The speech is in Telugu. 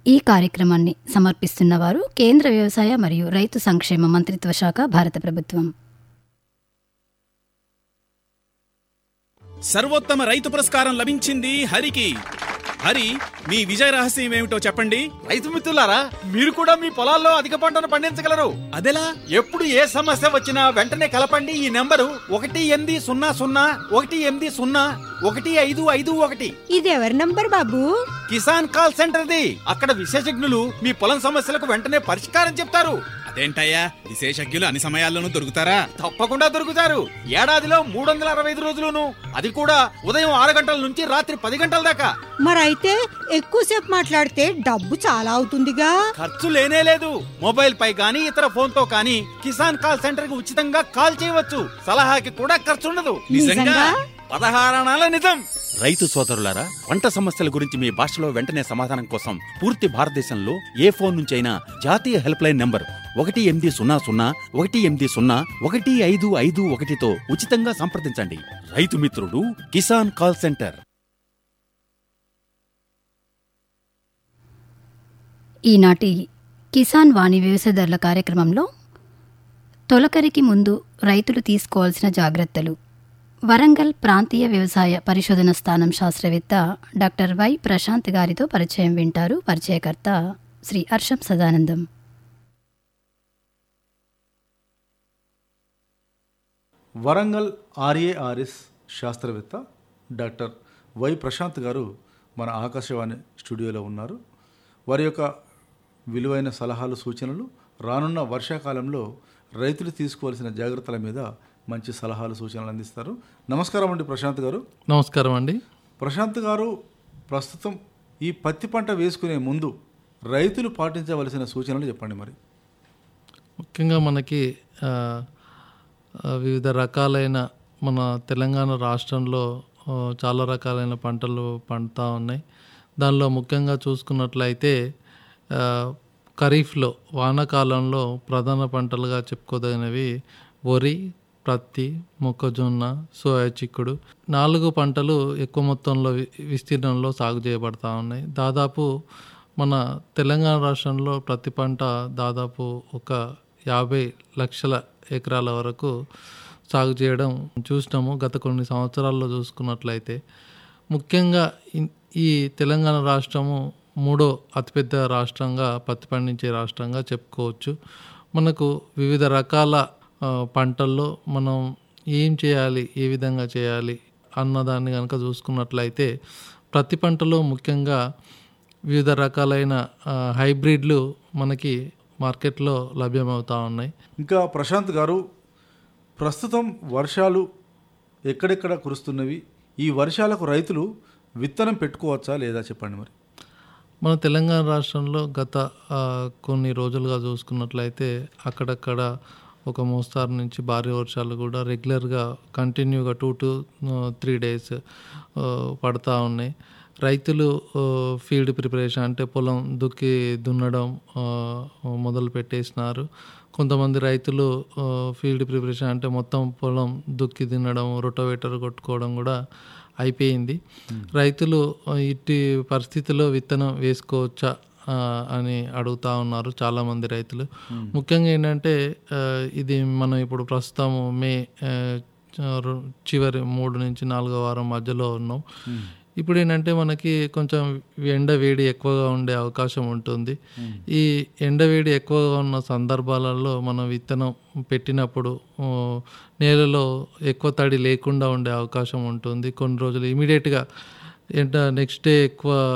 ఈ కార్యక్రమాన్ని సమర్పిస్తున్నవారు కేంద్ర వ్యవసాయ మరియు రైతు సంక్షేమ మంత్రిత్వ శాఖ భారత ప్రభుత్వం సర్వోత్తమ రైతు పురస్కారం లభించింది హరికి హరి మీ విజయ రహస్యం ఏమిటో చెప్పండి రైతు మిత్రులారా మీరు కూడా మీ పొలాల్లో అధిక పంటను పండించగలరు అదెలా ఎప్పుడు ఏ సమస్య వచ్చినా వెంటనే కలపండి ఈ నెంబరు ఒకటి ఎనిమిది సున్నా సున్నా ఒకటి ఎనిమిది సున్నా ఒకటి ఐదు ఐదు ఒకటి ఇది ఎవరి నంబర్ బాబు కిసాన్ కాల్ సెంటర్ది అక్కడ విశేషజ్ఞులు మీ పొలం సమస్యలకు వెంటనే పరిష్కారం చెప్తారు అదేంటయ్యా విశేషజ్ఞులు అన్ని సమయాల్లోనూ దొరుకుతారా తప్పకుండా దొరుకుతారు ఏడాదిలో మూడు వందల అరవై ఐదు రోజులును అది కూడా ఉదయం ఆరు గంటల నుంచి రాత్రి పది గంటల దాకా మరైతే ఎక్కువసేపు మాట్లాడితే డబ్బు చాలా అవుతుందిగా ఖర్చు లేనే లేదు మొబైల్ పై గానీ ఇతర ఫోన్ తో కానీ కిసాన్ కాల్ సెంటర్ కి ఉచితంగా కాల్ చేయవచ్చు సలహాకి కూడా ఖర్చు ఉండదు నిజంగా? పదహారణాల నిజం రైతు సోదరులారా పంట సమస్యల గురించి మీ భాషలో వెంటనే సమాధానం కోసం పూర్తి భారతదేశంలో ఏ ఫోన్ నుంచి అయినా జాతీయ హెల్ప్ లైన్ నంబర్ ఒకటి ఎనిమిది సున్నా సున్నా ఒకటి ఎనిమిది సున్నా ఒకటి ఐదు ఐదు ఒకటితో ఉచితంగా సంప్రదించండి రైతు మిత్రుడు కిసాన్ కాల్ సెంటర్ ఈనాటి కిసాన్ వాణి వ్యవసాయదారుల కార్యక్రమంలో తొలకరికి ముందు రైతులు తీసుకోవాల్సిన జాగ్రత్తలు వరంగల్ ప్రాంతీయ వ్యవసాయ పరిశోధన స్థానం శాస్త్రవేత్త డాక్టర్ వై ప్రశాంత్ గారితో పరిచయం వింటారు పరిచయకర్త శ్రీ హర్షం సదానందం వరంగల్ ఆర్ఏఆర్ఎస్ శాస్త్రవేత్త డాక్టర్ వై ప్రశాంత్ గారు మన ఆకాశవాణి స్టూడియోలో ఉన్నారు వారి యొక్క విలువైన సలహాలు సూచనలు రానున్న వర్షాకాలంలో రైతులు తీసుకోవాల్సిన జాగ్రత్తల మీద మంచి సలహాలు సూచనలు అందిస్తారు నమస్కారం అండి ప్రశాంత్ గారు నమస్కారం అండి ప్రశాంత్ గారు ప్రస్తుతం ఈ పత్తి పంట వేసుకునే ముందు రైతులు పాటించవలసిన సూచనలు చెప్పండి మరి ముఖ్యంగా మనకి ఆ, ఆ, వివిధ రకాలైన మన తెలంగాణ రాష్ట్రంలో ఆ, చాలా రకాలైన పంటలు పండుతూ ఉన్నాయి దానిలో ముఖ్యంగా చూసుకున్నట్లయితే ఆ, ఖరీఫ్లో వానాకాలంలో ప్రధాన పంటలుగా చెప్పుకోదగినవి వరి ప్రత్తి మొక్కజొన్న సోయా చిక్కుడు నాలుగు పంటలు ఎక్కువ మొత్తంలో వి- విస్తీర్ణంలో సాగు చేయబడతా ఉన్నాయి దాదాపు మన తెలంగాణ రాష్ట్రంలో ప్రతి పంట దాదాపు ఒక యాభై లక్షల ఎకరాల వరకు సాగు చేయడం చూసినాము గత కొన్ని సంవత్సరాల్లో చూసుకున్నట్లయితే ముఖ్యంగా ఇన్- ఈ తెలంగాణ రాష్ట్రము మూడో అతిపెద్ద రాష్ట్రంగా పత్తి పండించే రాష్ట్రంగా చెప్పుకోవచ్చు మనకు వివిధ రకాల ఆ, పంటల్లో మనం ఏం చేయాలి ఏ విధంగా చేయాలి అన్నదాన్ని కనుక చూసుకున్నట్లయితే ప్రతి పంటలో ముఖ్యంగా వివిధ రకాలైన ఆ, హైబ్రిడ్లు మనకి మార్కెట్లో లభ్యమవుతా ఉన్నాయి ఇంకా ప్రశాంత్ గారు ప్రస్తుతం వర్షాలు ఎక్కడెక్కడ కురుస్తున్నవి ఈ వర్షాలకు రైతులు విత్తనం పెట్టుకోవచ్చా లేదా చెప్పండి మరి మన తెలంగాణ రాష్ట్రంలో గత ఆ, కొన్ని రోజులుగా చూసుకున్నట్లయితే అక్కడక్కడ ఒక మోస్తారు నుంచి భారీ వర్షాలు కూడా రెగ్యులర్గా కంటిన్యూగా టూ టు త్రీ డేస్ పడతా ఉన్నాయి రైతులు ఫీల్డ్ ప్రిపరేషన్ అంటే పొలం దుక్కి దున్నడం ఆ, మొదలు పెట్టేసినారు కొంతమంది రైతులు ఫీల్డ్ ప్రిపరేషన్ అంటే మొత్తం పొలం దుక్కి దున్నడం రొటోవేటర్ కొట్టుకోవడం కూడా అయిపోయింది రైతులు ఆ, ఇట్టి పరిస్థితిలో విత్తనం వేసుకోవచ్చా ఆ, అని అడుగుతా ఉన్నారు చాలా మంది రైతులు ముఖ్యంగా ఏంటంటే ఆ, ఇది మనం ఇప్పుడు ప్రస్తుతం మే ఆ, చ- చివరి మూడు నుంచి నాలుగో వారం మధ్యలో ఉన్నాం ఇప్పుడు ఏంటంటే మనకి కొంచెం ఎండ వేడి ఎక్కువగా ఉండే అవకాశం ఉంటుంది ఈ ఎండ వేడి ఎక్కువగా ఉన్న సందర్భాలలో మనం విత్తనం పెట్టినప్పుడు ఆ, నేలలో ఎక్కువ తడి లేకుండా ఉండే అవకాశం ఉంటుంది కొన్ని రోజులు ఇమీడియట్గా ఎంట నెక్స్ట్ డే ఎక్కువ